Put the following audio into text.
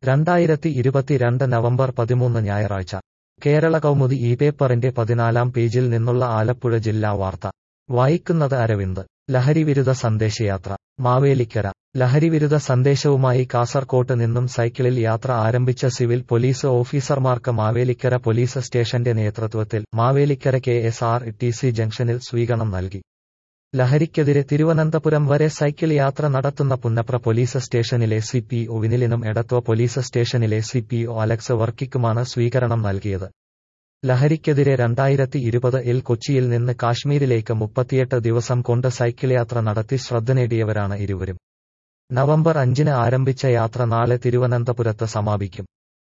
രണ്ടായിരത്തി ഇരുപത്തിരണ്ട് നവംബർ പതിമൂന്ന് ഞായറാഴ്ച കേരള കൗമുദി ഈ പേപ്പറിന്റെ പതിനാലാം പേജിൽ നിന്നുള്ള ആലപ്പുഴ ജില്ലാ വാർത്ത വായിക്കുന്നത് അരവിന്ദ് ലഹരിവിരുദ്ധ സന്ദേശയാത്ര മാവേലിക്കര ലഹരിവിരുദ്ധ സന്ദേശവുമായി കാസർകോട്ട് നിന്നും സൈക്കിളിൽ യാത്ര ആരംഭിച്ച സിവിൽ പോലീസ് ഓഫീസർമാർക്ക് മാവേലിക്കര പോലീസ് സ്റ്റേഷന്റെ നേതൃത്വത്തിൽ Mavelikkara K S R T C ജംഗ്ഷനിൽ സ്വീകരണം നൽകി ലഹരിക്കെതിരെ തിരുവനന്തപുരം വരെ സൈക്കിൾ യാത്ര നടത്തുന്ന പുന്നപ്ര പോലീസ് സ്റ്റേഷനിലെ സി പി ഒ വിനിലിനും എടത്വ പോലീസ് സ്റ്റേഷനിലെ സി പി ഒ അലക്സ് വർക്കിക്കുമാണ് സ്വീകരണം നൽകിയത് ലഹരിക്കെതിരെ രണ്ടായിരത്തി ഇരുപത് ഇൽ കൊച്ചിയിൽ നിന്ന് കാശ്മീരിലേക്ക് മുപ്പത്തിയെട്ട് ദിവസം കൊണ്ട് സൈക്കിൾ യാത്ര നടത്തി ശ്രദ്ധ നേടിയവരാണ് ഇരുവരും നവംബർ അഞ്ചിന് ആരംഭിച്ച യാത്ര നാളെ തിരുവനന്തപുരത്ത് സമാപിക്കും